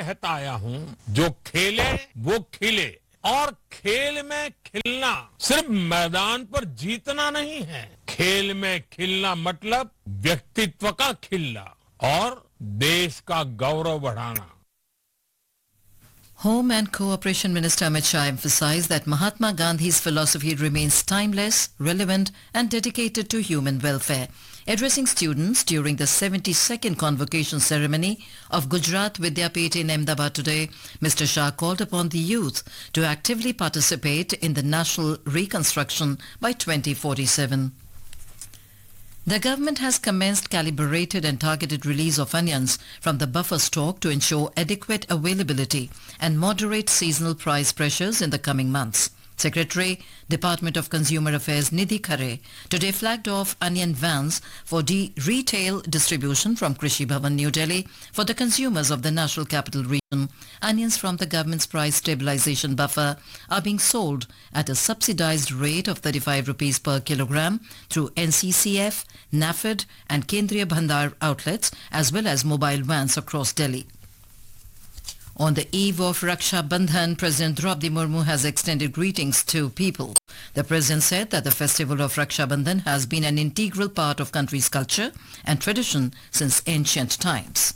कहता आया हूं जो खेले वो खिले और खेल में खिलना सिर्फ मैदान पर जीतना नहीं है खेल में खिलना मतलब व्यक्तित्व का खिलना और देश का गौरव बढ़ाना Home and Cooperation Minister Amit Shah emphasized that Mahatma Gandhi's philosophy remains timeless, relevant and dedicated to human welfare. Addressing students during the 72nd convocation ceremony of Gujarat Vidyapit in Ahmedabad today, Mr. Shah called upon the youth to actively participate in the national reconstruction by 2047. The government has commenced calibrated and targeted release of onions from the buffer stock to ensure adequate availability and moderate seasonal price pressures in the coming months. Secretary, Department of Consumer Affairs Nidhi Khare today flagged off onion vans for de- retail distribution from Krishi Bhavan, New Delhi for the consumers of the National Capital Region. Onions from the government's price stabilization buffer are being sold at a subsidized rate of 35 rupees per kilogram through NCCF, NAFED and Kendriya Bhandar outlets as well as mobile vans across Delhi. On the eve of Raksha Bandhan, President Draupadi Murmu has extended greetings to people. The president said that the festival of Raksha Bandhan has been an integral part of country's culture and tradition since ancient times.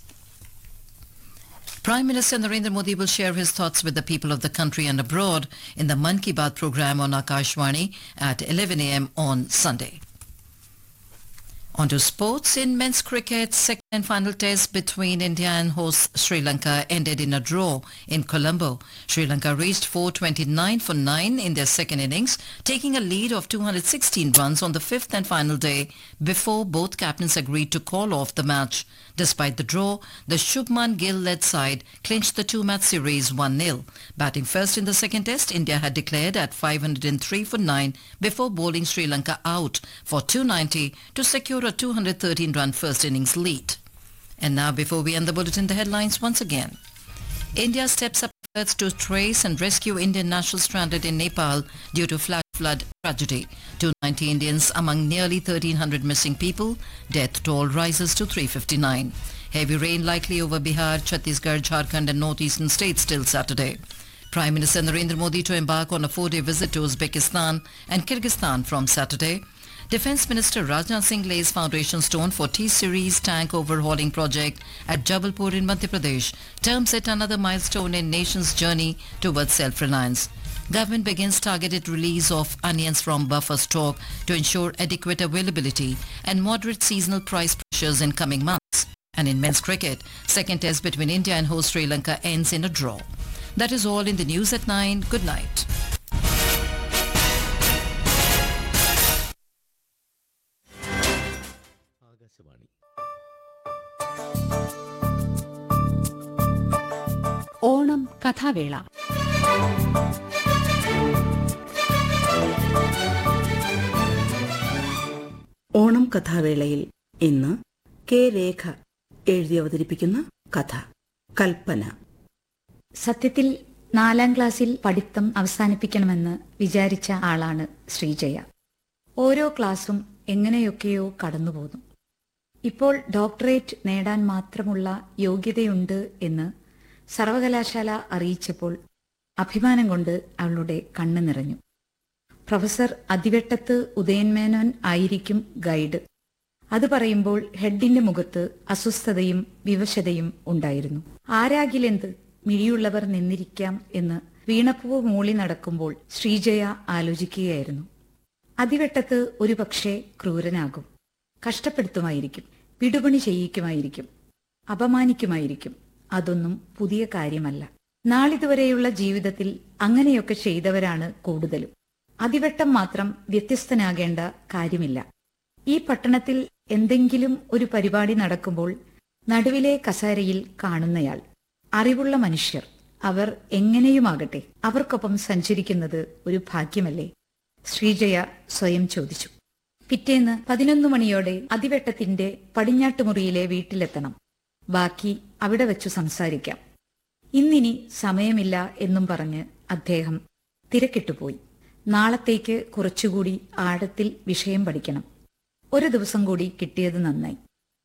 Prime Minister Narendra Modi will share his thoughts with the people of the country and abroad in the Man Ki Baat program on Akashvani at 11 a.m. on Sunday. On to sports. In men's cricket, second and final test between India and host Sri Lanka ended in a draw in Colombo. Sri Lanka reached 429 for 9 in their second innings, taking a lead of 216 runs on the fifth and final day before both captains agreed to call off the match. Despite the draw, the Shubman Gill-led side clinched the two-match series 1-0. Batting first in the second test, India had declared at 503 for 9 before bowling Sri Lanka out for 290 to secure a 213-run first innings lead. And now, before we end the bulletin, the headlines once again. India steps up efforts to trace and rescue Indian nationals stranded in Nepal due to flash flood tragedy. 290 Indians among nearly 1,300 missing people. Death toll rises to 359. Heavy rain likely over Bihar, Chhattisgarh, Jharkhand and northeastern states till Saturday. Prime Minister Narendra Modi to embark on a four-day visit to Uzbekistan and Kyrgyzstan from Saturday. Defence Minister Rajnath Singh lays foundation stone for T-Series tank overhauling project at Jabalpur in Madhya Pradesh. Terms set another milestone in nation's journey towards self-reliance. Government begins targeted release of onions from buffer stock to ensure adequate availability and moderate seasonal price pressures in coming months. And in men's cricket, second test between India and host Sri Lanka ends in a draw. That is all in the news at 9. Good night. Akashvani Onam കഥാവേള Onam കഥാവേളയിൽ ഇന്ന് K രേഖ എഴുതി അവതരിപ്പിക്കുന്ന കഥ കൽപ്പന സത്യത്തിൽ നാലാം ക്ലാസ്സിൽ പഠിത്തം അവസാനിപ്പിക്കണമെന്ന് വിചാരിച്ച ആളാണ് ശ്രീജയ ഓരോ ക്ലാസ്സും എങ്ങനെയൊക്കെയോ കടന്നുപോകുന്നു ഇപ്പോൾ ഡോക്ടറേറ്റ് നേടാൻ മാത്രമുള്ള യോഗ്യതയുണ്ട് എന്ന് സർവകലാശാല അറിയിച്ചപ്പോൾ അഭിമാനം കൊണ്ട് അവളുടെ കണ്ണു നിറഞ്ഞു പ്രൊഫസർ അതിവെട്ടത്ത് ഉദയൻമേനോൻ ആയിരിക്കും ഗൈഡ് അത് പറയുമ്പോൾ ഹെഡിന്റെ മുഖത്ത് അസ്വസ്ഥതയും വിവശതയും ഉണ്ടായിരുന്നു ആരാകിലെന്ത് മിഴിയുള്ളവർ നിന്നിരിക്കാം എന്ന് വീണപ്പൂവ് മൂളി നടക്കുമ്പോൾ ശ്രീജയ ആലോചിക്കുകയായിരുന്നു അതിവെട്ടത്ത് ഒരു പക്ഷേ ക്രൂരനാകും കഷ്ടപ്പെടുത്തുമായിരിക്കും വിടുപണി ചെയ്യിക്കുമായിരിക്കും അപമാനിക്കുമായിരിക്കും അതൊന്നും പുതിയ കാര്യമല്ല നാളിതുവരെയുള്ള ജീവിതത്തിൽ അങ്ങനെയൊക്കെ ചെയ്തവരാണ് കൂടുതലും അതിവെട്ടം മാത്രം വ്യത്യസ്തനാകേണ്ട കാര്യമില്ല ഈ പട്ടണത്തിൽ എന്തെങ്കിലും ഒരു പരിപാടി നടക്കുമ്പോൾ നടുവിലെ കസേരയിൽ കാണുന്നയാൾ അറിവുള്ള മനുഷ്യർ അവർ എങ്ങനെയുമാകട്ടെ അവർക്കൊപ്പം സഞ്ചരിക്കുന്നത് ഒരു ഭാഗ്യമല്ലേ ശ്രീജയ സ്വയം ചോദിച്ചു പിറ്റേന്ന് പതിനൊന്ന് മണിയോടെ അതിവെട്ടത്തിന്റെ പടിഞ്ഞാട്ടുമുറിയിലെ വീട്ടിലെത്തണം ബാക്കി അവിടെ വെച്ചു സംസാരിക്കാം ഇന്നിനി സമയമില്ല എന്നും പറഞ്ഞ് അദ്ദേഹം തിരക്കിട്ടുപോയി നാളത്തേക്ക് കുറച്ചുകൂടി ആഴത്തിൽ വിഷയം പഠിക്കണം ഒരു ദിവസം കൂടി കിട്ടിയത് നന്നായി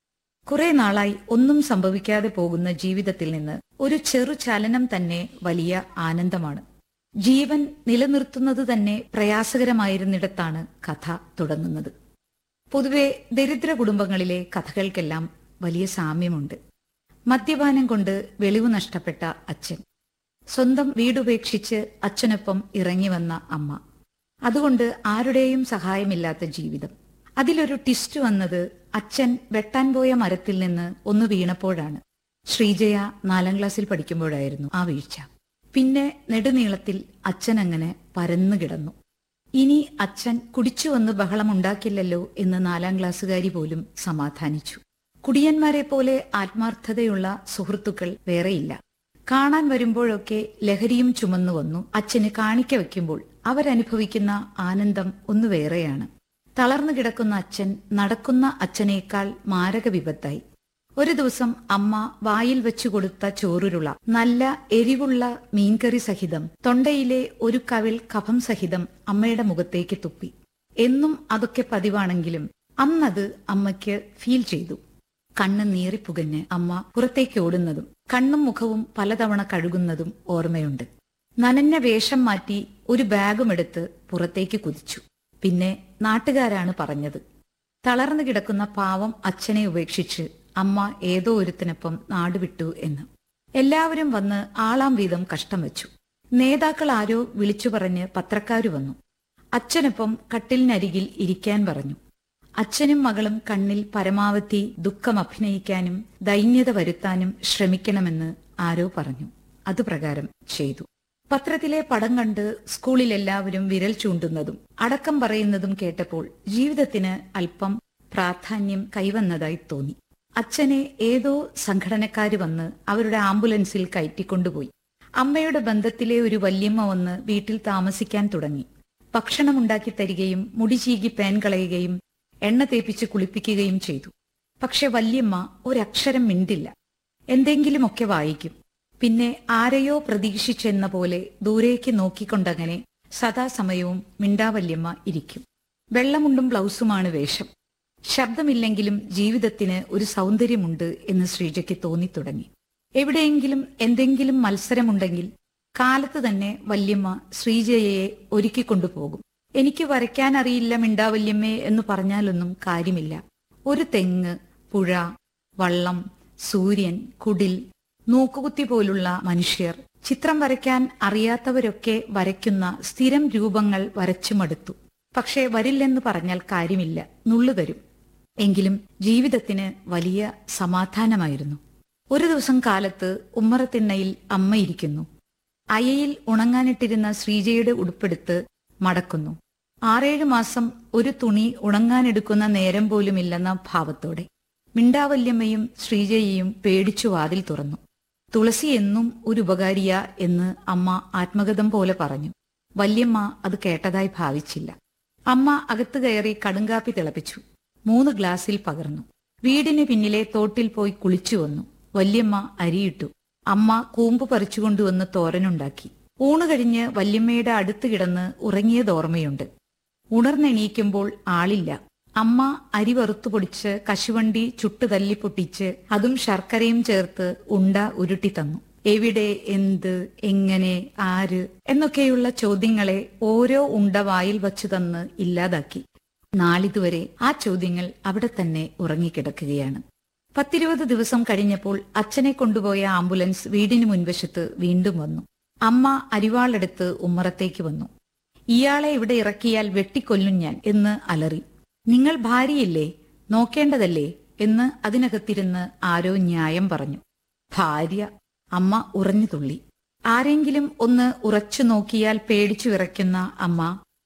കുറെ നാളായി ഒന്നും സംഭവിക്കാതെ പോകുന്ന ജീവിതത്തിൽ നിന്ന് ഒരു ചെറു ചലനം തന്നെ വലിയ ആനന്ദമാണ് ജീവൻ നിലനിർത്തുന്നത് തന്നെ പ്രയാസകരമായിരുന്നിടത്താണ് കഥ തുടങ്ങുന്നത് പൊതുവെ ദരിദ്ര കുടുംബങ്ങളിലെ കഥകൾക്കെല്ലാം വലിയ സാമ്യമുണ്ട് മദ്യപാനം കൊണ്ട് വെളിവ് നഷ്ടപ്പെട്ട അച്ഛൻ സ്വന്തം വീടുപേക്ഷിച്ച് അച്ഛനൊപ്പം ഇറങ്ങി വന്ന അമ്മ അതുകൊണ്ട് ആരുടെയും സഹായമില്ലാത്ത ജീവിതം അതിലൊരു ടിസ്റ്റ് വന്നത് അച്ഛൻ വെട്ടാൻ പോയ മരത്തിൽ നിന്ന് ഒന്ന് വീണപ്പോഴാണ് ശ്രീജയ നാലാം ക്ലാസ്സിൽ പഠിക്കുമ്പോഴായിരുന്നു ആ വീഴ്ച പിന്നെ നെടുനീളത്തിൽ അച്ഛൻ അങ്ങനെ പരന്നു കിടന്നു ഇനി അച്ഛൻ കുടിച്ചു വന്ന് ബഹളമുണ്ടാക്കില്ലല്ലോ എന്ന് നാലാം ക്ലാസ്സുകാരി പോലും സമാധാനിച്ചു കുടിയന്മാരെ പോലെ ആത്മാർത്ഥതയുള്ള സുഹൃത്തുക്കൾ വേറെയില്ല കാണാൻ വരുമ്പോഴൊക്കെ ലഹരിയും ചുമന്നു വന്നു അച്ഛന് കാണിക്ക വയ്ക്കുമ്പോൾ അവരനുഭവിക്കുന്ന ആനന്ദം ഒന്ന് വേറെയാണ് തളർന്നു കിടക്കുന്ന അച്ഛൻ നടക്കുന്ന അച്ഛനേക്കാൾ മാരക വിപത്തായി ഒരു ദിവസം അമ്മ വായിൽ വെച്ചു കൊടുത്ത ചോറുരുള നല്ല എരിവുള്ള മീൻകറി സഹിതം തൊണ്ടയിലെ ഒരു കവിൾ കഫം സഹിതം അമ്മയുടെ മുഖത്തേക്ക് തുപ്പി എന്നും അതൊക്കെ പതിവാണെങ്കിലും അന്നത് അമ്മയ്ക്ക് ഫീൽ ചെയ്തു കണ്ണ് നീറിപ്പുകഞ്ഞ് അമ്മ പുറത്തേക്ക് ഓടുന്നതും കണ്ണും മുഖവും പലതവണ കഴുകുന്നതും ഓർമ്മയുണ്ട് നനഞ്ഞ വേഷം മാറ്റി ഒരു ബാഗും എടുത്ത് പുറത്തേക്ക് കുതിച്ചു പിന്നെ നാട്ടുകാരാണ് പറഞ്ഞത് തളർന്നു കിടക്കുന്ന പാവം അച്ഛനെ ഉപേക്ഷിച്ച് അമ്മ ഏതോ ഒരുത്തിനൊപ്പം നാടുവിട്ടു എന്ന് എല്ലാവരും വന്ന് ആളാം വീതം കഷ്ടം വെച്ചു നേതാക്കൾ ആരോ വിളിച്ചു പറഞ്ഞ് പത്രക്കാരു വന്നു അച്ഛനൊപ്പം കട്ടിലിനരികിൽ ഇരിക്കാൻ പറഞ്ഞു അച്ഛനും മകളും കണ്ണിൽ പരമാവധി ദുഃഖം അഭിനയിക്കാനും ദൈന്യത വരുത്താനും ശ്രമിക്കണമെന്ന് ആരോ പറഞ്ഞു അതുപ്രകാരം ചെയ്തു പത്രത്തിലെ പടം കണ്ട് സ്കൂളിൽ എല്ലാവരും വിരൽ ചൂണ്ടുന്നതും അടക്കം പറയുന്നതും കേട്ടപ്പോൾ ജീവിതത്തിന് അല്പം പ്രാധാന്യം കൈവന്നതായി തോന്നി അച്ഛനെ ഏതോ സംഘടനക്കാര് വന്ന് അവരുടെ ആംബുലൻസിൽ കയറ്റിക്കൊണ്ടുപോയി അമ്മയുടെ ബന്ധത്തിലെ ഒരു വല്യമ്മ വന്ന് വീട്ടിൽ താമസിക്കാൻ തുടങ്ങി ഭക്ഷണമുണ്ടാക്കി തരികയും മുടി ചീകി പേൻ കളയുകയും എണ്ണ തേപ്പിച്ച് കുളിപ്പിക്കുകയും ചെയ്തു പക്ഷെ വല്യമ്മ ഒരക്ഷരം മിണ്ടില്ല എന്തെങ്കിലുമൊക്കെ വായിക്കും പിന്നെ ആരെയോ പ്രതീക്ഷിച്ചെന്ന പോലെ ദൂരേക്ക് നോക്കിക്കൊണ്ടങ്ങനെ സദാസമയവും മിണ്ടാവല്യമ്മ ഇരിക്കും വെള്ളമുണ്ടും ബ്ലൗസുമാണ് വേഷം ശബ്ദമില്ലെങ്കിലും ജീവിതത്തിന് ഒരു സൗന്ദര്യമുണ്ട് എന്ന് ശ്രീജയ്ക്ക് തോന്നിത്തുടങ്ങി എവിടെയെങ്കിലും എന്തെങ്കിലും മത്സരമുണ്ടെങ്കിൽ കാലത്ത് തന്നെ വല്യമ്മ ശ്രീജയയെ ഒരുക്കിക്കൊണ്ടുപോകും എനിക്ക് വരയ്ക്കാൻ അറിയില്ല മിണ്ടാവല്യമ്മേ എന്ന് പറഞ്ഞാലൊന്നും കാര്യമില്ല ഒരു തെങ്ങ് പുഴ വള്ളം സൂര്യൻ കുടിൽ നോക്കുകുത്തി പോലുള്ള മനുഷ്യർ ചിത്രം വരയ്ക്കാൻ അറിയാത്തവരൊക്കെ വരയ്ക്കുന്ന സ്ഥിരം രൂപങ്ങൾ വരച്ചു മടുത്തു പക്ഷേ വരില്ലെന്ന് പറഞ്ഞാൽ കാര്യമില്ല നുള്ളു തരും എങ്കിലും ജീവിതത്തിന് വലിയ സമാധാനമായിരുന്നു ഒരു ദിവസം കാലത്ത് ഉമ്മറത്തിണ്ണയിൽ അമ്മ ഇരിക്കുന്നു അയയിൽ ഉണങ്ങാനിട്ടിരുന്ന ശ്രീജയുടെ ഉടുപ്പെടുത്ത് മടക്കുന്നു ആറേഴ് മാസം ഒരു തുണി ഉണങ്ങാനെടുക്കുന്ന നേരം പോലുമില്ലെന്ന ഭാവത്തോടെ മിണ്ടാവല്യമ്മയും ശ്രീജയെയും പേടിച്ചു വാതിൽ തുറന്നു തുളസി എന്നും ഒരു ഉപകാരിയ എന്ന് അമ്മ ആത്മഗതം പോലെ പറഞ്ഞു വല്യമ്മ അത് കേട്ടതായി ഭാവിച്ചില്ല അമ്മ അകത്തു കയറി കടുങ്കാപ്പി തിളപ്പിച്ചു മൂന്ന് ഗ്ലാസ്സിൽ പകർന്നു വീടിന് പിന്നിലെ തോട്ടിൽ പോയി കുളിച്ചു വന്നു വല്യമ്മ അരിയിട്ടു അമ്മ കൂമ്പ് പറിച്ചുകൊണ്ടുവന്ന് തോരനുണ്ടാക്കി ഊണ് കഴിഞ്ഞ് വല്യമ്മയുടെ അടുത്ത് കിടന്ന് ഉറങ്ങിയത് ഓർമ്മയുണ്ട് ഉണർന്നെണീക്കുമ്പോൾ ആളില്ല അമ്മ അരി വറുത്തു പൊടിച്ച് കശുവണ്ടി ചുട്ടു തല്ലി പൊട്ടിച്ച് അതും ശർക്കരയും ചേർത്ത് ഉണ്ട ഉരുട്ടി തന്നു എവിടെ എന്ത് എങ്ങനെ ആര് എന്നൊക്കെയുള്ള ചോദ്യങ്ങളെ ഓരോ ഉണ്ട വായിൽ വച്ചു തന്ന് ഇല്ലാതാക്കി നാളിതുവരെ ആ ചോദ്യങ്ങൾ അവിടെ തന്നെ ഉറങ്ങിക്കിടക്കുകയാണ് പത്തിരുപത് ദിവസം കഴിഞ്ഞപ്പോൾ അച്ഛനെ കൊണ്ടുപോയ ആംബുലൻസ് വീടിന് മുൻവശത്ത് വീണ്ടും വന്നു അമ്മ അരിവാളെടുത്ത് ഉമ്മറത്തേക്ക് വന്നു ഇയാളെ ഇവിടെ ഇറക്കിയാൽ വെട്ടിക്കൊല്ലും ഞാൻ എന്ന് അലറി നിങ്ങൾ ഭാര്യയില്ലേ നോക്കേണ്ടതല്ലേ എന്ന് അതിനകത്തിരുന്ന് ആരോ ന്യായം പറഞ്ഞു ഭാര്യ അമ്മ ഉറഞ്ഞു തുള്ളി ആരെങ്കിലും ഒന്ന് ഉറച്ചു നോക്കിയാൽ പേടിച്ചു വിറയ്ക്കുന്ന അമ്മ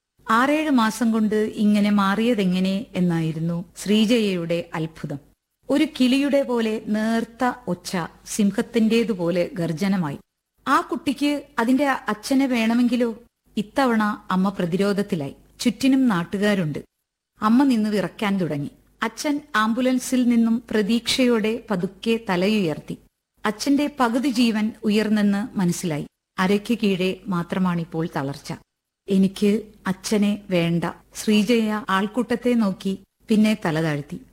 ആറേഴ് മാസം കൊണ്ട് ഇങ്ങനെ മാറിയതെങ്ങനെ എന്നായിരുന്നു ശ്രീജയയുടെ അത്ഭുതം ഒരു കിളിയുടെ പോലെ നേർത്ത ഒച്ച സിംഹത്തിന്റേതുപോലെ ഗർജനമായി ആ കുട്ടിക്ക് അതിന്റെ അച്ഛനെ വേണമെങ്കിലോ ഇത്തവണ അമ്മ പ്രതിരോധത്തിലായി ചുറ്റിനും നാട്ടുകാരുണ്ട് അമ്മ നിന്ന് വിറക്കാൻ തുടങ്ങി അച്ഛൻ ആംബുലൻസിൽ നിന്നും പ്രതീക്ഷയോടെ പതുക്കെ തലയുയർത്തി അച്ഛന്റെ പകുതി ജീവൻ ഉയർന്നെന്ന് മനസ്സിലായി അരയ്ക്ക് കീഴെ മാത്രമാണിപ്പോൾ തളർച്ച എനിക്ക് അച്ഛനെ വേണ്ട ശ്രീജയ ആൾക്കൂട്ടത്തെ നോക്കി പിന്നെ തല താഴ്ത്തി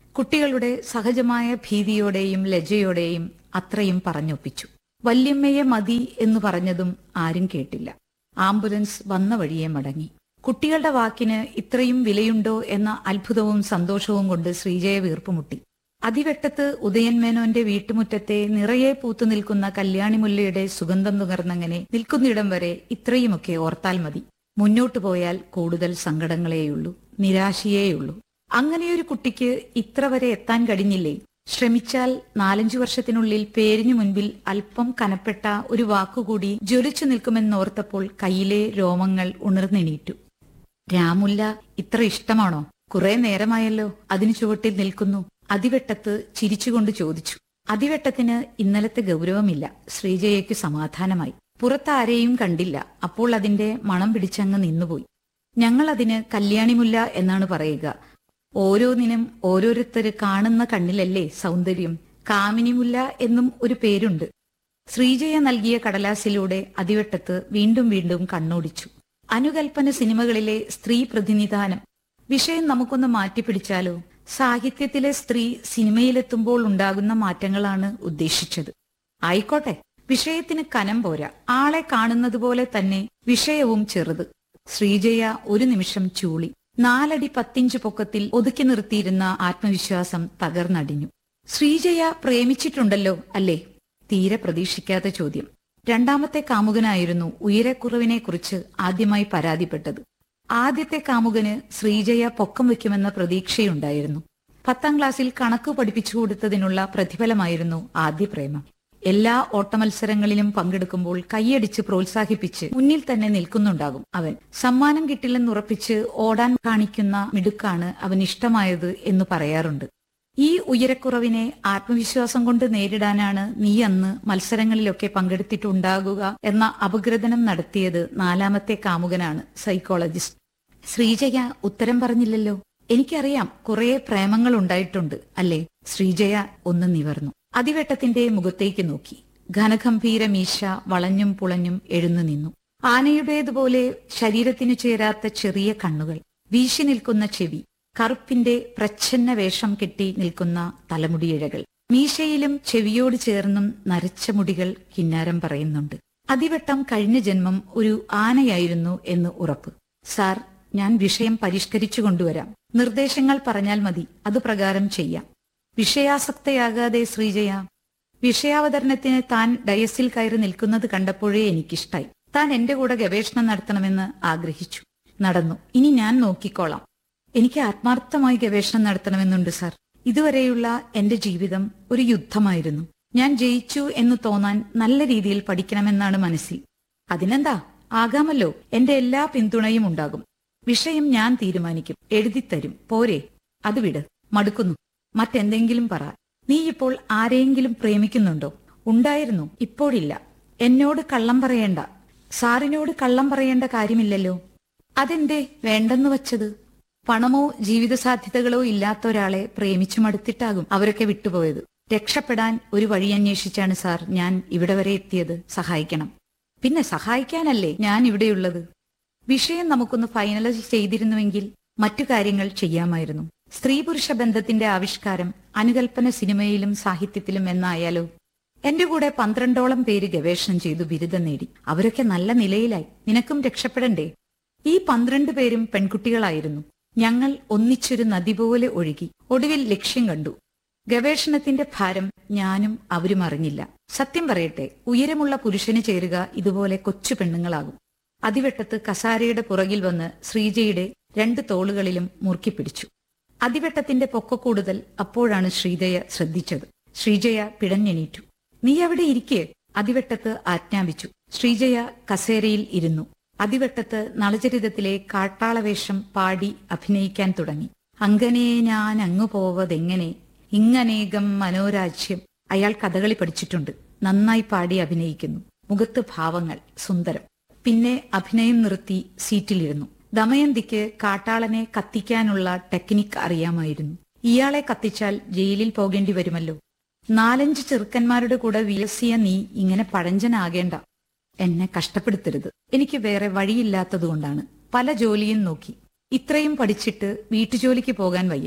കുട്ടികളുടെ സഹജമായ ഭീതിയോടെയും ലജ്ജയോടെയും അത്രയും പറഞ്ഞൊപ്പിച്ചു വല്യമ്മയെ മതി എന്ന് പറഞ്ഞതും ആരും കേട്ടില്ല ആംബുലൻസ് വന്ന വഴിയെ മടങ്ങി കുട്ടികളുടെ വാക്കിന് ഇത്രയും വിലയുണ്ടോ എന്ന അത്ഭുതവും സന്തോഷവും കൊണ്ട് ശ്രീജയ വീർപ്പുമുട്ടി അതിവെട്ടത്ത് ഉദയൻ മേനോന്റെ വീട്ടുമുറ്റത്തെ നിറയെ പൂത്തു നിൽക്കുന്ന കല്യാണിമുല്ലയുടെ സുഗന്ധം നുകർന്നങ്ങനെ നിൽക്കുന്നിടം വരെ ഇത്രയുമൊക്കെ ഓർത്താൽ മതി മുന്നോട്ടു പോയാൽ കൂടുതൽ സങ്കടങ്ങളേയുള്ളൂ നിരാശയേയുള്ളൂ അങ്ങനെയൊരു കുട്ടിക്ക് ഇത്ര വരെ എത്താൻ കഴിഞ്ഞില്ലേ ശ്രമിച്ചാൽ നാലഞ്ചു വർഷത്തിനുള്ളിൽ പേരിനു മുൻപിൽ അല്പം കനപ്പെട്ട ഒരു വാക്കുകൂടി ജ്വലിച്ചു നിൽക്കുമെന്നോർത്തപ്പോൾ കയ്യിലെ രോമങ്ങൾ ഉണർന്നെണീറ്റു രാമുല്ല ഇത്ര ഇഷ്ടമാണോ കുറെ നേരമായല്ലോ അതിനു ചുവട്ടിൽ നിൽക്കുന്നു അതിവെട്ടത്ത് ചിരിച്ചുകൊണ്ട് ചോദിച്ചു അതിവെട്ടത്തിന് ഇന്നലത്തെ ഗൗരവമില്ല ശ്രീജയയ്ക്ക് സമാധാനമായി പുറത്താരെയും കണ്ടില്ല അപ്പോൾ അതിന്റെ മണം പിടിച്ചങ്ങ് നിന്നുപോയി ഞങ്ങൾ അതിന് കല്യാണിമുല്ല എന്നാണ് പറയുക ഓരോന്നിനും ഓരോരുത്തര് കാണുന്ന കണ്ണിലല്ലേ സൗന്ദര്യം കാമിനിമുല്ല എന്നും ഒരു പേരുണ്ട് ശ്രീജയ നൽകിയ കടലാസിലൂടെ അതിവെട്ടത്ത് വീണ്ടും വീണ്ടും കണ്ണോടിച്ചു അനുകൽപ്പന സിനിമകളിലെ സ്ത്രീ പ്രതിനിധാനം വിഷയം നമുക്കൊന്ന് മാറ്റിപ്പിടിച്ചാലോ സാഹിത്യത്തിലെ സ്ത്രീ സിനിമയിലെത്തുമ്പോൾ ഉണ്ടാകുന്ന മാറ്റങ്ങളാണ് ഉദ്ദേശിച്ചത് ആയിക്കോട്ടെ വിഷയത്തിന് കനം പോരാ ആളെ കാണുന്നത് പോലെ തന്നെ വിഷയവും ചെറുത് ശ്രീജയ ഒരു നിമിഷം ചൂളി നാലടി പത്തിഞ്ച് പൊക്കത്തിൽ ഒതുക്കി നിർത്തിയിരുന്ന ആത്മവിശ്വാസം തകർന്നടിഞ്ഞു ശ്രീജയ പ്രേമിച്ചിട്ടുണ്ടല്ലോ അല്ലേ തീരെ പ്രതീക്ഷിക്കാത്ത ചോദ്യം രണ്ടാമത്തെ കാമുകനായിരുന്നു ഉയരക്കുറവിനെക്കുറിച്ച് ആദ്യമായി പരാതിപ്പെട്ടത് ആദ്യത്തെ കാമുകന് ശ്രീജയ പൊക്കം വെക്കുമെന്ന പ്രതീക്ഷയുണ്ടായിരുന്നു പത്താം ക്ലാസ്സിൽ കണക്ക് പഠിപ്പിച്ചു കൊടുത്തതിനുള്ള പ്രതിഫലമായിരുന്നു ആദ്യ പ്രേമം എല്ലാ ഓട്ടമത്സരങ്ങളിലും പങ്കെടുക്കുമ്പോൾ കൈയടിച്ച് പ്രോത്സാഹിപ്പിച്ച് മുന്നിൽ തന്നെ നിൽക്കുന്നുണ്ടാകും അവൻ സമ്മാനം കിട്ടില്ലെന്നുറപ്പിച്ച് ഓടാൻ കാണിക്കുന്ന മിടുക്കാണ് അവൻ ഇഷ്ടമായത് എന്ന് പറയാറുണ്ട് ഈ ഉയരക്കുറവിനെ ആത്മവിശ്വാസം കൊണ്ട് നേരിടാനാണ് നീ അന്ന് മത്സരങ്ങളിലൊക്കെ പങ്കെടുത്തിട്ടുണ്ടാകുക എന്ന അപഗ്രഥനം നടത്തിയത് നാലാമത്തെ കാമുകനാണ് സൈക്കോളജിസ്റ്റ് ശ്രീജയ ഉത്തരം പറഞ്ഞില്ലല്ലോ എനിക്കറിയാം കുറെ പ്രേമങ്ങൾ ഉണ്ടായിട്ടുണ്ട് അല്ലേ ശ്രീജയ ഒന്ന് നിവർന്നു അതിവെട്ടത്തിന്റെ മുഖത്തേക്ക് നോക്കി ഘനഗംഭീര മീശ വളഞ്ഞും പുളഞ്ഞും എഴുന്നു നിന്നു ആനയുടേതുപോലെ ശരീരത്തിനു ചേരാത്ത ചെറിയ കണ്ണുകൾ വീശി നിൽക്കുന്ന ചെവി കറുപ്പിന്റെ പ്രച്ഛന്ന വേഷം കെട്ടി നിൽക്കുന്ന തലമുടിയിഴകൾ മീശയിലും ചെവിയോട് ചേർന്നും നരച്ച മുടികൾ കിന്നാരം പറയുന്നുണ്ട് അതിവട്ടം കഴിഞ്ഞ ജന്മം ഒരു ആനയായിരുന്നു എന്ന് ഉറപ്പ് സാർ ഞാൻ വിഷയം പരിഷ്കരിച്ചു കൊണ്ടുവരാം നിർദ്ദേശങ്ങൾ പറഞ്ഞാൽ മതി അത് പ്രകാരം ചെയ്യാം വിഷയാസക്തയാകാതെ ശ്രീജയ വിഷയാവതരണത്തിന് താൻ ഡയസിൽ കയറി നിൽക്കുന്നത് കണ്ടപ്പോഴേ എനിക്കിഷ്ടായി താൻ എന്റെ കൂടെ ഗവേഷണം നടത്തണമെന്ന് ആഗ്രഹിച്ചു നടന്നു ഇനി ഞാൻ നോക്കിക്കോളാം എനിക്ക് ആത്മാർത്ഥമായി ഗവേഷണം നടത്തണമെന്നുണ്ട് സാർ ഇതുവരെയുള്ള എന്റെ ജീവിതം ഒരു യുദ്ധമായിരുന്നു ഞാൻ ജയിച്ചു എന്ന് തോന്നാൻ നല്ല രീതിയിൽ പഠിക്കണമെന്നാണ് മനസ്സിൽ അതിനെന്താ ആകാമല്ലോ എന്റെ എല്ലാ പിന്തുണയും ഉണ്ടാകും വിഷയം ഞാൻ തീരുമാനിക്കും എഴുതിത്തരും പോരെ അത് വിട് മടുക്കുന്നു മറ്റെന്തെങ്കിലും പറ നീ ഇപ്പോൾ ആരെയെങ്കിലും പ്രേമിക്കുന്നുണ്ടോ ഉണ്ടായിരുന്നു ഇപ്പോഴില്ല എന്നോട് കള്ളം പറയേണ്ട സാറിനോട് കള്ളം പറയേണ്ട കാര്യമില്ലല്ലോ അതെന്തേ വേണ്ടെന്ന് വച്ചത് പണമോ ജീവിത സാധ്യതകളോ ഇല്ലാത്ത ഒരാളെ പ്രേമിച്ചു മടുത്തിട്ടാകും അവരൊക്കെ വിട്ടുപോയത് രക്ഷപ്പെടാൻ ഒരു വഴി അന്വേഷിച്ചാണ് സാർ ഞാൻ ഇവിടെ വരെ എത്തിയത് സഹായിക്കണം പിന്നെ സഹായിക്കാനല്ലേ ഞാൻ ഇവിടെയുള്ളത് വിഷയം നമുക്കൊന്ന് ഫൈനലൈസ് ചെയ്തിരുന്നുവെങ്കിൽ മറ്റു കാര്യങ്ങൾ ചെയ്യാമായിരുന്നു സ്ത്രീ പുരുഷ ബന്ധത്തിന്റെ ആവിഷ്കാരം അനുകൽപ്പന സിനിമയിലും സാഹിത്യത്തിലും എന്നായാലോ എന്റെ കൂടെ പന്ത്രണ്ടോളം പേര് ഗവേഷണം ചെയ്തു ബിരുദം നേടി അവരൊക്കെ നല്ല നിലയിലായി നിനക്കും രക്ഷപ്പെടണ്ടേ ഈ പന്ത്രണ്ട് പേരും പെൺകുട്ടികളായിരുന്നു ഞങ്ങൾ ഒന്നിച്ചൊരു നദി പോലെ ഒഴുകി ഒടുവിൽ ലക്ഷ്യം കണ്ടു ഗവേഷണത്തിന്റെ ഭാരം ഞാനും അവരും അറിഞ്ഞില്ല സത്യം പറയട്ടെ ഉയരമുള്ള പുരുഷന് ചേരുക ഇതുപോലെ കൊച്ചു പെണ്ണുങ്ങളാകും അതിവെട്ടത്ത് കസാരയുടെ പുറകിൽ വന്ന് ശ്രീജയുടെ രണ്ട് തോളുകളിലും മുറുക്കി പിടിച്ചു അതിവെട്ടത്തിന്റെ പൊക്ക കൂടുതൽ അപ്പോഴാണ് ശ്രീജയ ശ്രദ്ധിച്ചത് ശ്രീജയ പിടഞ്ഞെണീറ്റു നീ അവിടെ ഇരിക്കേ അതിവെട്ടത്ത് ആജ്ഞാപിച്ചു ശ്രീജയ കസേരയിൽ ഇരുന്നു അതിവെട്ടത്ത് നളചരിതത്തിലെ കാട്ടാളവേഷം പാടി അഭിനയിക്കാൻ തുടങ്ങി അങ്ങനെ ഞാൻ അങ്ങു പോവതെങ്ങനെ ഇങ്ങനേകം മനോരാജ്യം അയാൾ കഥകളി പഠിച്ചിട്ടുണ്ട് നന്നായി പാടി അഭിനയിക്കുന്നു മുഖത്ത് ഭാവങ്ങൾ സുന്ദരം പിന്നെ അഭിനയം നിർത്തി സീറ്റിലിരുന്നു ദമയന്തിക്ക് കാട്ടാളനെ കത്തിക്കാനുള്ള ടെക്നിക്ക് അറിയാമായിരുന്നു ഇയാളെ കത്തിച്ചാൽ ജയിലിൽ പോകേണ്ടി വരുമല്ലോ നാലഞ്ച് ചെറുക്കന്മാരുടെ കൂടെ വിലസിയ നീ ഇങ്ങനെ പഴഞ്ചനാകേണ്ട എന്നെ കഷ്ടപ്പെടുത്തരുത് എനിക്ക് വേറെ വഴിയില്ലാത്തതുകൊണ്ടാണ് പല ജോലിയും നോക്കി ഇത്രയും പഠിച്ചിട്ട് വീട്ടുജോലിക്ക് പോകാൻ വയ്യ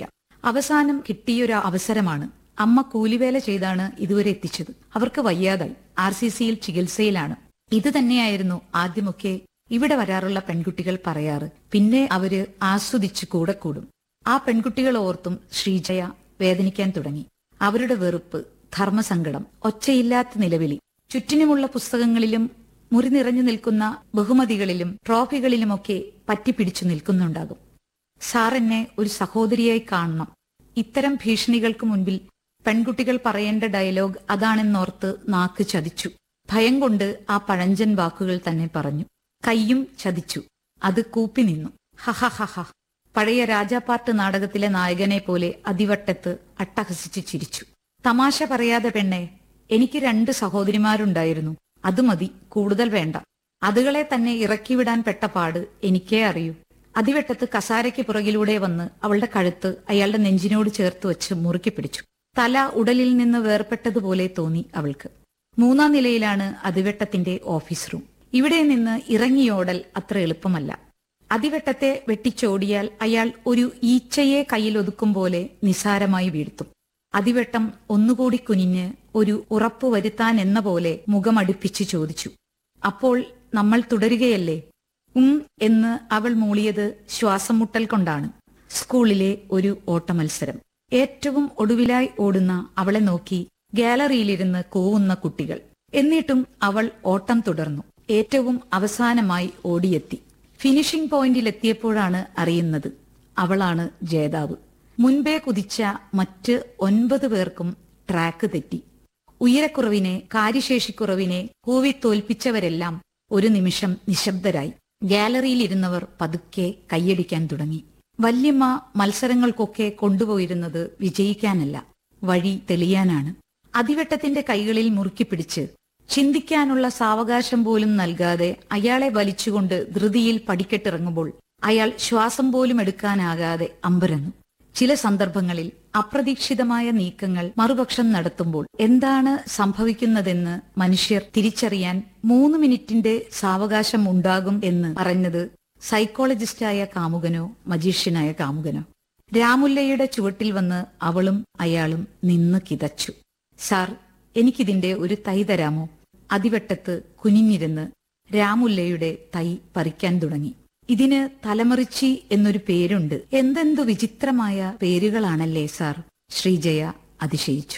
അവസാനം കിട്ടിയൊരു അവസരമാണ് അമ്മ കൂലിവേല ചെയ്താണ് ഇതുവരെ എത്തിച്ചത് അവർക്ക് വയ്യാതായി ആർ സി സിയിൽ ചികിത്സയിലാണ് ഇത് തന്നെയായിരുന്നു ആദ്യമൊക്കെ ഇവിടെ വരാറുള്ള പെൺകുട്ടികൾ പറയാറ് പിന്നെ അവര് ആസ്വദിച്ച് കൂടെ കൂടും ആ പെൺകുട്ടികൾ ഓർത്തും ശ്രീജയ വേദനിക്കാൻ തുടങ്ങി അവരുടെ വെറുപ്പ് ധർമ്മസങ്കടം ഒച്ചയില്ലാത്ത നിലവിളി ചുറ്റിനുമുള്ള പുസ്തകങ്ങളിലും മുറി നിറഞ്ഞു നിൽക്കുന്ന ബഹുമതികളിലും ട്രോഫികളിലുമൊക്കെ പറ്റിപ്പിടിച്ചു നിൽക്കുന്നുണ്ടാകും സാർ എന്നെ ഒരു സഹോദരിയായി കാണണം ഇത്തരം ഭീഷണികൾക്ക് മുൻപിൽ പെൺകുട്ടികൾ പറയേണ്ട ഡയലോഗ് അതാണെന്നോർത്ത് നാക്ക് ചതിച്ചു ഭയം കൊണ്ട് ആ പഴഞ്ചൻ വാക്കുകൾ തന്നെ പറഞ്ഞു കയ്യും ചതിച്ചു അത് കൂപ്പി നിന്നു ഹഹഹഹ പഴയ രാജാപ്പാട്ട് നാടകത്തിലെ നായകനെ പോലെ അതിവട്ടത്ത് അട്ടഹസിച്ച് ചിരിച്ചു തമാശ പറയാതെ പെണ്ണെ എനിക്ക് രണ്ട് സഹോദരിമാരുണ്ടായിരുന്നു അത് മതി കൂടുതൽ വേണ്ട അതുകളെ തന്നെ ഇറക്കിവിടാൻ പെട്ട പാട് എനിക്കേ അറിയൂ അതിവെട്ടത്ത് കസാരയ്ക്ക് പുറകിലൂടെ വന്ന് അവളുടെ കഴുത്ത് അയാളുടെ നെഞ്ചിനോട് ചേർത്ത് വെച്ച് മുറുക്കി പിടിച്ചു തല ഉടലിൽ നിന്ന് വേർപെട്ടതുപോലെ തോന്നി അവൾക്ക് മൂന്നാം നിലയിലാണ് അതിവെട്ടത്തിന്റെ ഓഫീസ് റൂം ഇവിടെ നിന്ന് ഇറങ്ങിയോടൽ അത്ര എളുപ്പമല്ല അതിവെട്ടത്തെ വെട്ടിച്ചോടിയാൽ അയാൾ ഒരു ഈച്ചയെ കയ്യിലൊതുക്കും പോലെ നിസാരമായി വീഴ്ത്തും അതിവെട്ടം ഒന്നുകൂടി കുനിഞ്ഞ് ഒരു ഉറപ്പു വരുത്താൻ എന്ന പോലെ മുഖമടുപ്പിച്ച് ചോദിച്ചു അപ്പോൾ നമ്മൾ തുടരുകയല്ലേ ഉം എന്ന് അവൾ മൂളിയത് ശ്വാസം മുട്ടൽ കൊണ്ടാണ് സ്കൂളിലെ ഒരു ഓട്ടമത്സരം ഏറ്റവും ഒടുവിലായി ഓടുന്ന അവളെ നോക്കി ഗാലറിയിലിരുന്ന് കൂവുന്ന കുട്ടികൾ എന്നിട്ടും അവൾ ഓട്ടം തുടർന്നു ഏറ്റവും അവസാനമായി ഓടിയെത്തി ഫിനിഷിംഗ് പോയിന്റിലെത്തിയപ്പോഴാണ് അറിയുന്നത് അവളാണ് ജേതാവ് മുൻപേ കുതിച്ച മറ്റ് ഒൻപത് പേർക്കും ട്രാക്ക് തെറ്റി ഉയരക്കുറവിനെ കാര്യശേഷിക്കുറവിനെ കൂവി തോൽപ്പിച്ചവരെല്ലാം ഒരു നിമിഷം നിശബ്ദരായി ഗാലറിയിലിരുന്നവർ പതുക്കെ കൈയടിക്കാൻ തുടങ്ങി വല്യമ്മ മത്സരങ്ങൾക്കൊക്കെ കൊണ്ടുപോയിരുന്നത് വിജയിക്കാനല്ല വഴി തെളിയാനാണ് അതിവെട്ടത്തിന്റെ കൈകളിൽ മുറുക്കി പിടിച്ച് ചിന്തിക്കാനുള്ള സാവകാശം പോലും നൽകാതെ അയാളെ വലിച്ചുകൊണ്ട് ധൃതിയിൽ പടിക്കെട്ടിറങ്ങുമ്പോൾ അയാൾ ശ്വാസം പോലും എടുക്കാനാകാതെ അമ്പരന്നു ചില സന്ദർഭങ്ങളിൽ അപ്രതീക്ഷിതമായ നീക്കങ്ങൾ മറുപക്ഷം നടത്തുമ്പോൾ എന്താണ് സംഭവിക്കുന്നതെന്ന് മനുഷ്യർ തിരിച്ചറിയാൻ മൂന്ന് മിനിറ്റിന്റെ സാവകാശം ഉണ്ടാകും എന്ന് പറഞ്ഞത് സൈക്കോളജിസ്റ്റായ കാമുകനോ മജീഷ്യനായ കാമുകനോ രാമുല്ലയുടെ ചുവട്ടിൽ വന്ന് അവളും അയാളും നിന്ന് കിതച്ചു സാർ എനിക്കിതിന്റെ ഒരു തൈ തരാമോ അതിവെട്ടത്ത് കുനിഞ്ഞിരുന്ന് രാമുല്ലയുടെ തൈ പറിക്കാൻ തുടങ്ങി ഇതിന് തലമറിച്ചി എന്നൊരു പേരുണ്ട് എന്തെന്തു വിചിത്രമായ പേരുകളാണല്ലേ സാർ ശ്രീജയ അതിശയിച്ചു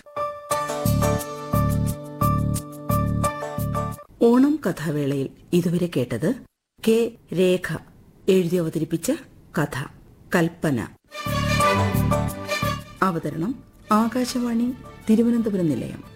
ഓണം കഥാവേളയിൽ ഇതുവരെ കേട്ടത് കെ രേഖ എഴുതി അവതരിപ്പിച്ച കഥ കൽപ്പന അവതരണം ആകാശവാണി തിരുവനന്തപുരം നിലയം